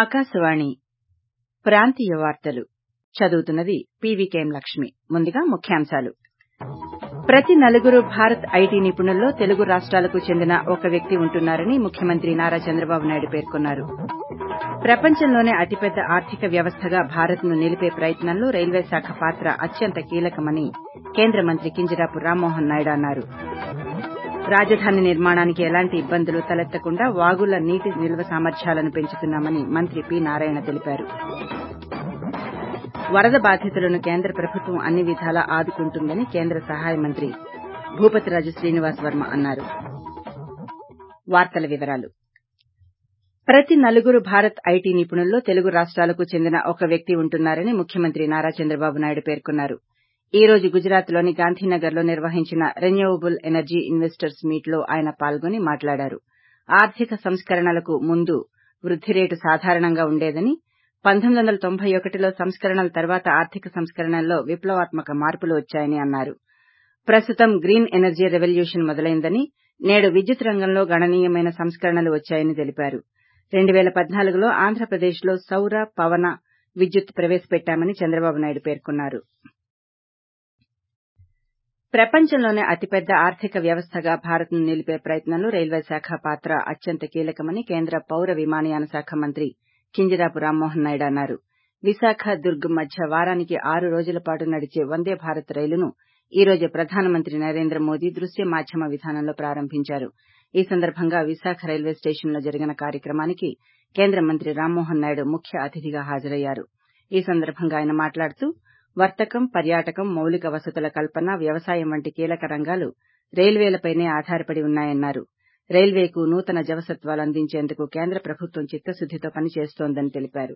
ఆకాశవాణి ప్రాంతీయ వార్తలు చదువుతున్నది పీవీకేఎం లక్ష్మి ముందుగా ముఖ్యాంశాలు ప్రతి నలుగురు భారత్ ఐటీ నిపుణుల్లో తెలుగు రాష్టాలకు చెందిన ఒక వ్యక్తి ఉంటున్నారని ముఖ్యమంత్రి నారా చంద్రబాబు నాయుడు పేర్కొన్నారు ప్రపంచంలోనే అతిపెద్ద ఆర్థిక వ్యవస్థగా భారత్ను నిలిపే ప్రయత్నంలో రైల్వే శాఖ పాత్ర అత్యంత కీలకమని కేంద్ర మంత్రి కింజరాపు రామ్మోహన్ నాయుడు అన్నారు రాజధాని నిర్మాణానికి ఎలాంటి ఇబ్బందులు తలెత్తకుండా వాగుల నీటి నిల్వ సామర్థ్యాలను పెంచుతున్నామని మంత్రి పి నారాయణ తెలిపారు వరద బాధితులను కేంద్ర ప్రభుత్వం అన్ని విధాలా ఆదుకుంటుందని కేంద్ర సహాయ మంత్రి భూపతిరాజు శ్రీనివాస్ వర్మ అన్నారు ప్రతి నలుగురు భారత్ ఐటీ నిపుణుల్లో తెలుగు రాష్టాలకు చెందిన ఒక వ్యక్తి ఉంటున్నారని ముఖ్యమంత్రి నారా చంద్రబాబు నాయుడు పేర్కొన్నారు ఈ రోజు గుజరాత్లోని గాంధీనగర్లో నిర్వహించిన రెన్యూవబుల్ ఎనర్జీ ఇన్వెస్టర్స్ మీట్లో ఆయన పాల్గొని మాట్లాడారు ఆర్థిక సంస్కరణలకు ముందు వృద్ది రేటు సాధారణంగా ఉండేదని పంతొమ్మిది వందల తొంభై ఒకటిలో సంస్కరణల తర్వాత ఆర్థిక సంస్కరణల్లో విప్లవాత్మక మార్పులు వచ్చాయని అన్నారు ప్రస్తుతం గ్రీన్ ఎనర్జీ రెవల్యూషన్ మొదలైందని నేడు విద్యుత్ రంగంలో గణనీయమైన సంస్కరణలు వచ్చాయని తెలిపారు రెండు పేల పద్నాలుగులో ఆంధ్రప్రదేశ్లో సౌర పవన విద్యుత్ ప్రవేశపెట్టామని చంద్రబాబు నాయుడు పేర్కొన్నారు ప్రపంచంలోనే అతిపెద్ద ఆర్థిక వ్యవస్థగా భారత్ను నిలిపే ప్రయత్నంలో రైల్వే శాఖ పాత్ర అత్యంత కీలకమని కేంద్ర పౌర విమానయాన శాఖ మంత్రి కింజరాపు రామ్మోహన్ నాయుడు అన్నారు విశాఖ దుర్గ్ మధ్య వారానికి ఆరు రోజుల పాటు నడిచే వందే భారత్ రైలును ఈ రోజు ప్రధానమంత్రి నరేంద్ర మోదీ దృశ్య మాధ్యమ విధానంలో ప్రారంభించారు ఈ సందర్భంగా విశాఖ రైల్వే స్టేషన్లో జరిగిన కార్యక్రమానికి కేంద్ర మంత్రి రామ్మోహన్ నాయుడు ముఖ్య అతిథిగా హాజరయ్యారు ఈ సందర్భంగా ఆయన మాట్లాడుతూ వర్తకం పర్యాటకం మౌలిక వసతుల కల్పన వ్యవసాయం వంటి కీలక రంగాలు రైల్వేలపైనే ఆధారపడి ఉన్నాయన్నారు రైల్వేకు నూతన జవసత్వాలు అందించేందుకు కేంద్ర ప్రభుత్వం చిత్తశుద్దితో పనిచేస్తోందని తెలిపారు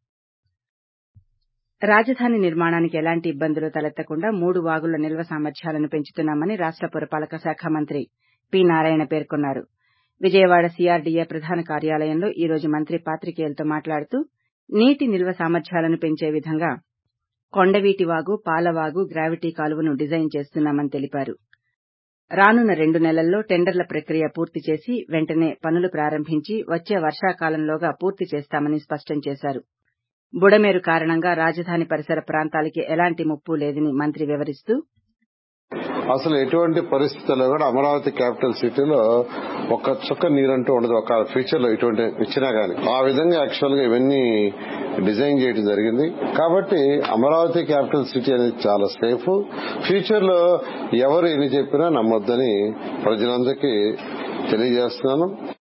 రాజధాని నిర్మాణానికి ఎలాంటి ఇబ్బందులు తలెత్తకుండా మూడు వాగుల నిల్వ సామర్థ్యాలను పెంచుతున్నామని రాష్ట పురపాలక శాఖ మంత్రి పి నారాయణ పేర్కొన్నారు విజయవాడ సీఆర్డీఏ ప్రధాన కార్యాలయంలో ఈ రోజు మంత్రి పాత్రికేయులతో మాట్లాడుతూ నీటి నిల్వ సామర్థ్యాలను పెంచే విధంగా కొండవీటి వాగు పాలవాగు గ్రావిటీ కాలువను డిజైన్ చేస్తున్నామని తెలిపారు రానున్న రెండు నెలల్లో టెండర్ల ప్రక్రియ పూర్తి చేసి వెంటనే పనులు ప్రారంభించి వచ్చే వర్షాకాలంలోగా పూర్తి చేస్తామని స్పష్టం చేశారు బుడమేరు కారణంగా రాజధాని పరిసర ప్రాంతాలకి ఎలాంటి ముప్పు లేదని మంత్రి వివరిస్తూ అసలు ఎటువంటి పరిస్థితుల్లో కూడా అమరావతి క్యాపిటల్ సిటీలో ఒక చుక్క నీరంటూ ఉండదు ఒక ఫ్యూచర్ లో ఇటువంటి ఇచ్చినా గానీ ఆ విధంగా యాక్చువల్ గా ఇవన్నీ డిజైన్ చేయడం జరిగింది కాబట్టి అమరావతి క్యాపిటల్ సిటీ అనేది చాలా సేఫ్ ఫ్యూచర్ లో ఎవరు ఎన్ని చెప్పినా నమ్మొద్దని ప్రజలందరికీ తెలియజేస్తున్నాను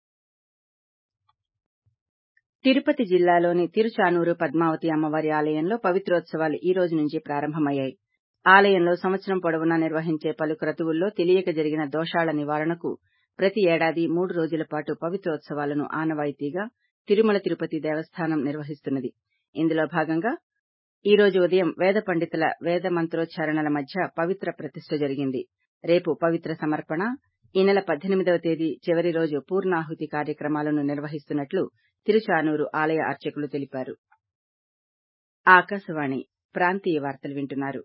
తిరుపతి జిల్లాలోని తిరుచానూరు పద్మావతి అమ్మవారి ఆలయంలో పవిత్రోత్సవాలు ఈ రోజు నుంచి ప్రారంభమయ్యాయి ఆలయంలో సంవత్సరం పొడవునా నిర్వహించే పలు క్రతువుల్లో తెలియక జరిగిన దోషాల నివారణకు ప్రతి ఏడాది మూడు రోజుల పాటు పవిత్రోత్సవాలను ఆనవాయితీగా తిరుమల తిరుపతి దేవస్థానం నిర్వహిస్తున్నది ఇందులో భాగంగా ఈ రోజు ఉదయం వేద పండితుల వేద మంత్రోచ్చారణల మధ్య పవిత్ర ప్రతిష్ఠ జరిగింది రేపు పవిత్ర సమర్పణ ఈ నెల పద్దెనిమిదవ తేదీ చివరి రోజు పూర్ణాహుతి కార్యక్రమాలను నిర్వహిస్తున్నట్లు తిరుచానూరు ఆలయ అర్చకులు తెలిపారు ఆకాశవాణి ప్రాంతీయ వార్తలు వింటున్నారు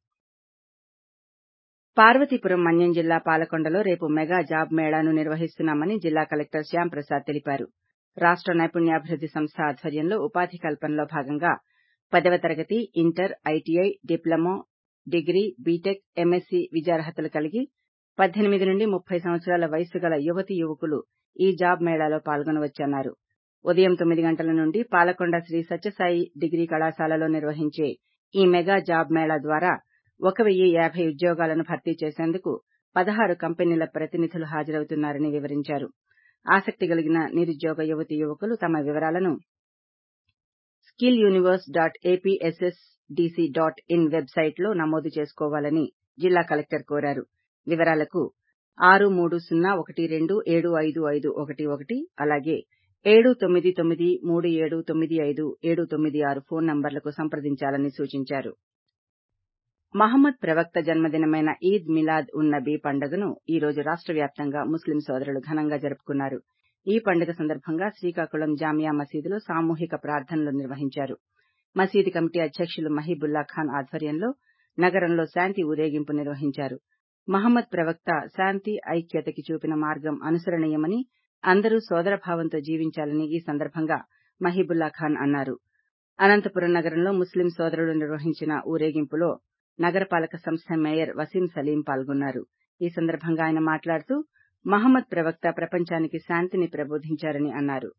పార్వతీపురం మన్యం జిల్లా పాలకొండలో రేపు మెగా జాబ్ మేళాను నిర్వహిస్తున్నామని జిల్లా కలెక్టర్ శ్యాంప్రసాద్ తెలిపారు రాష్ట నైపుణ్యాభివృద్ది సంస్థ ఆధ్వర్యంలో ఉపాధి కల్పనలో భాగంగా పదవ తరగతి inter ITI diploma degree BTech MSc విద్యార్హతలు కలిగి పద్దెనిమిది నుండి ముప్పై సంవత్సరాల వయస్సు గల యువతీ యువకులు ఈ జాబ్ మేళాలో పాల్గొనవచ్చన్నారు ఉదయం తొమ్మిది గంటల నుండి పాలకొండ శ్రీ సత్యసాయి డిగ్రీ కళాశాలలో నిర్వహించే ఈ మెగా జాబ్ మేళా ద్వారా ఒక వెయ్యి యాభై ఉద్యోగాలను భర్తీ చేసేందుకు పదహారు కంపెనీల ప్రతినిధులు హాజరవుతున్నారని వివరించారు ఆసక్తి కలిగిన నిరుద్యోగ యువతీ యువకులు తమ వివరాలను skill universe dot APSSDC dot in వెబ్సైట్లో నమోదు చేసుకోవాలని జిల్లా కలెక్టర్ కోరారు వివరాలకు ఆరు మూడు సున్నా ఒకటి రెండు ఏడు ఐదు ఐదు ఒకటి ఒకటి అలాగే ఏడు తొమ్మిది తొమ్మిది మూడు ఏడు తొమ్మిది ఐదు ఏడు తొమ్మిది ఆరు ఫోన్ నంబర్లకు సంప్రదించాలని సూచించారు మహమ్మద్ ప్రవక్త జన్మదినమైన ఈద్ మిలాద్ ఉన్ నబీ పండుగను ఈ రోజు రాష్ట వ్యాప్తంగా ముస్లిం సోదరులు ఘనంగా జరుపుకున్నారు ఈ పండుగ సందర్భంగా శ్రీకాకుళం జామియా మసీదులో సామూహిక ప్రార్థనలు నిర్వహించారు మసీదు కమిటీ అధ్యకులు మహీబుల్లా ఖాన్ ఆధ్వర్యంలో నగరంలో శాంతి ఊరేగింపు నిర్వహించారు మహమ్మద్ ప్రవక్త శాంతి ఐక్యతకి చూపిన మార్గం అనుసరణీయమని అందరూ సోదరభావంతో జీవించాలని ఈ సందర్భంగా మహీబుల్లా ఖాన్ అన్నారు అనంతపురం నగరంలో ముస్లిం సోదరులు నిర్వహించిన ఊరేగింపులో నగరపాలక సంస్థ మేయర్ వసీం సలీం పాల్గొన్నారు ఈ సందర్భంగా ఆయన మాట్లాడుతూ మహమ్మద్ ప్రవక్త ప్రపంచానికి శాంతిని ప్రబోధించారని అన్నారు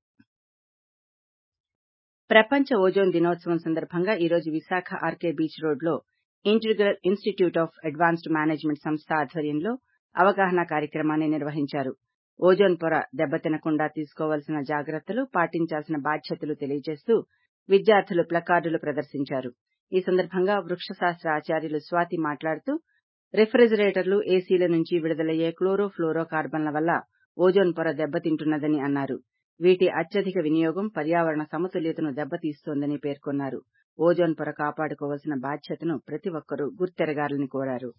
ప్రపంచ ఓజోన్ దినోత్సవం సందర్భంగా ఈ రోజు విశాఖ ఆర్కే బీచ్ రోడ్లో integral institute of advanced management సంస్థ ఆధ్వర్యంలో అవగాహన కార్యక్రమాన్ని నిర్వహించారు ఓజోన్ పొర దెబ్బతినకుండా తీసుకోవాల్సిన జాగ్రత్తలు పాటించాల్సిన బాధ్యతలు తెలియజేస్తూ విద్యార్థులు ప్లకార్డులు ప్రదర్శించారు ఈ సందర్భంగా వృక్షశాస్త్ర ఆచార్యులు స్వాతి మాట్లాడుతూ రిఫ్రిజిరేటర్లు ఏసీల నుంచి విడుదలయ్యే క్లోరో ఫ్లోరో కార్బన్ల వల్ల ఓజోన్ పొర దెబ్బతింటున్నదని అన్నారు వీటి అత్యధిక వినియోగం పర్యావరణ సమతుల్యతను దెబ్బతీస్తోందని పేర్కొన్నారు ఓజోన్ పొర కాపాడుకోవాల్సిన బాధ్యతను ప్రతి ఒక్కరూ గుర్తెరగాలని కోరారు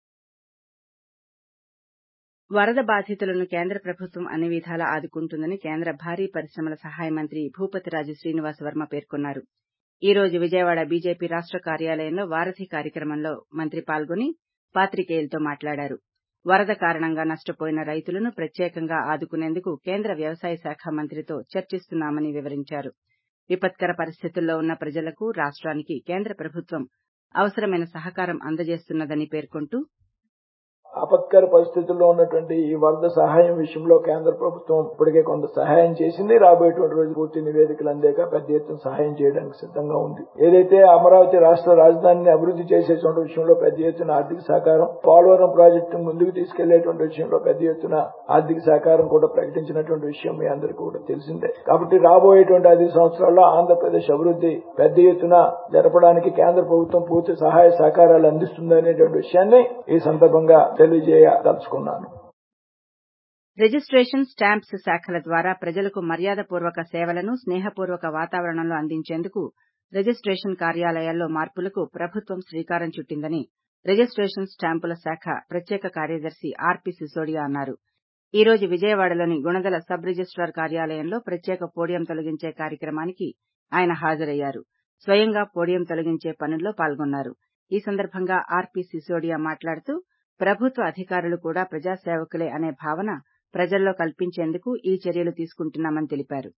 వరద బాధితులను కేంద్ర ప్రభుత్వం అన్ని విధాలా ఆదుకుంటుందని కేంద్ర భారీ పరిశ్రమల సహాయ మంత్రి భూపతిరాజు శ్రీనివాస వర్మ పేర్కొన్నారు ఈ రోజు విజయవాడ బీజేపీ రాష్ట కార్యాలయంలో వారధి కార్యక్రమంలో మంత్రి పాల్గొని పాత్రికేయులతో మాట్లాడారు వరద కారణంగా నష్టపోయిన రైతులను ప్రత్యేకంగా ఆదుకునేందుకు కేంద్ర వ్యవసాయ శాఖ మంత్రితో చర్చిస్తున్నామని వివరించారు విపత్కర పరిస్థితుల్లో ఉన్న ప్రజలకు రాష్ట్రానికి కేంద్ర ప్రభుత్వం అవసరమైన సహకారం అందజేస్తున్నదని పేర్కొంటూ ఆపత్కర పరిస్థితుల్లో ఉన్నటువంటి ఈ వరద సహాయం విషయంలో కేంద్ర ప్రభుత్వం ఇప్పటికే కొంత సహాయం చేసింది రాబోయేటువంటి రోజు పూర్తి నివేదికలు అందాక పెద్ద ఎత్తున సహాయం చేయడానికి సిద్ధంగా ఉంది ఏదైతే అమరావతి రాష్ట్ర రాజధానిని అభివృద్ధి చేసేటువంటి విషయంలో పెద్ద ఎత్తున ఆర్థిక సహకారం పోలవరం ప్రాజెక్టు ముందుకు తీసుకెళ్లేటువంటి విషయంలో పెద్ద ఎత్తున ఆర్థిక సహకారం కూడా ప్రకటించినటువంటి విషయం మీ అందరికీ కూడా తెలిసిందే కాబట్టి రాబోయేటువంటి ఐదు సంవత్సరాల్లో ఆంధ్రప్రదేశ్ అభివృద్ధి పెద్ద ఎత్తున జరపడానికి కేంద్ర ప్రభుత్వం పూర్తి సహాయ సహకారాలు అందిస్తుందనేటువంటి విషయాన్ని ఈ సందర్భంగా తెలియజేయదలుచుకున్నాను రిజిస్టేషన్ స్టాంప్స్ శాఖల ద్వారా ప్రజలకు మర్యాదపూర్వక సేవలను స్నేహపూర్వక వాతావరణంలో అందించేందుకు రిజిస్టేషన్ కార్యాలయాల్లో మార్పులకు ప్రభుత్వం శ్రీకారం చుట్టిందని రిజిస్టేషన్ స్టాంపుల శాఖ ప్రత్యేక కార్యదర్శి ఆర్పి సిసోడియా అన్నారు ఈ రోజు విజయవాడలోని గుణదల సబ్ రిజిస్టార్ కార్యాలయంలో ప్రత్యేక పోడియం తొలగించే కార్యక్రమానికి ఆయన హాజరయ్యారు స్వయంగా పోడియం తొలగించే పనుల్లో పాల్గొన్నారు ఈ సందర్భంగా ఆర్పి సిసోడియా మాట్లాడుతూ ప్రభుత్వ అధికారులు కూడా ప్రజాసేవకులే అనే భావన ప్రజల్లో కల్పించేందుకు ఈ చర్యలు తీసుకుంటున్నామని తెలిపారు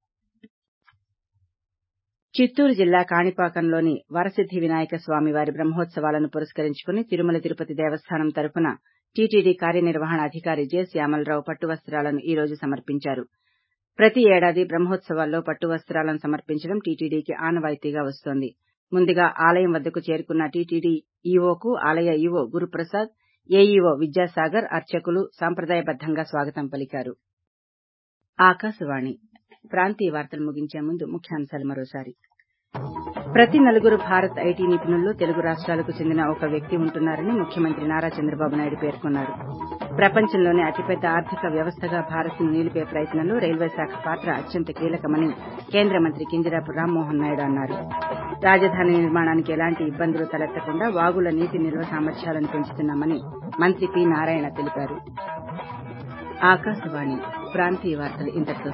చిత్తూరు జిల్లా కాణిపాకంలోని వరసిద్ది వినాయక స్వామి వారి బ్రహ్మోత్సవాలను పురస్కరించుకుని తిరుమల తిరుపతి దేవస్థానం తరపున టీటీడీ కార్యనిర్వహణ అధికారి జె శ్యామలరావు పట్టు వస్త్రాలను ఈ రోజు సమర్పించారు ప్రతి ఏడాది బ్రహ్మోత్సవాల్లో పట్టు వస్త్రాలను సమర్పించడం టీటీడీకి ఆనవాయితీగా వస్తోంది ముందుగా ఆలయం వద్దకు చేరుకున్న టీటీడీ ఈవోకు ఆలయ ఈవో గురుప్రసాద్ ఏఈఓ విద్యాసాగర్ అర్చకులు సంప్రదాయబద్దంగా స్వాగతం పలికారు ఆకాశవాణి ప్రాంతీయ వార్తలు ముగించే ముందు ముఖ్యాంశాలు మరోసారి ప్రతి నలుగురు భారత్ ఐటీ నిపుణుల్లో తెలుగు రాష్ట్రాలకు చెందిన ఒక వ్యక్తి ఉంటున్నారని ముఖ్యమంత్రి నారా చంద్రబాబు నాయుడు పేర్కొన్నారు ప్రపంచంలోనే అతిపెద్ద ఆర్థిక వ్యవస్థగా భారత్ను నిలిపే ప్రయత్నంలో రైల్వే శాఖ పాత్ర అత్యంత కీలకమని కేంద్ర మంత్రి కింజరాపు రామ్మోహన్ నాయుడు అన్నారు రాజధాని నిర్మాణానికి ఎలాంటి ఇబ్బందులు తలెత్తకుండా వాగుల నీటి నిల్వ సామర్థ్యాలను పెంచుతున్నామని మంత్రి పి నారాయణ తెలిపారు ఆకాశవాణి ప్రాంతీయ వార్తలు ఇంతటితో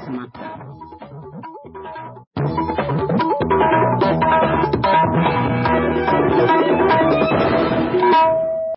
సమాప్తం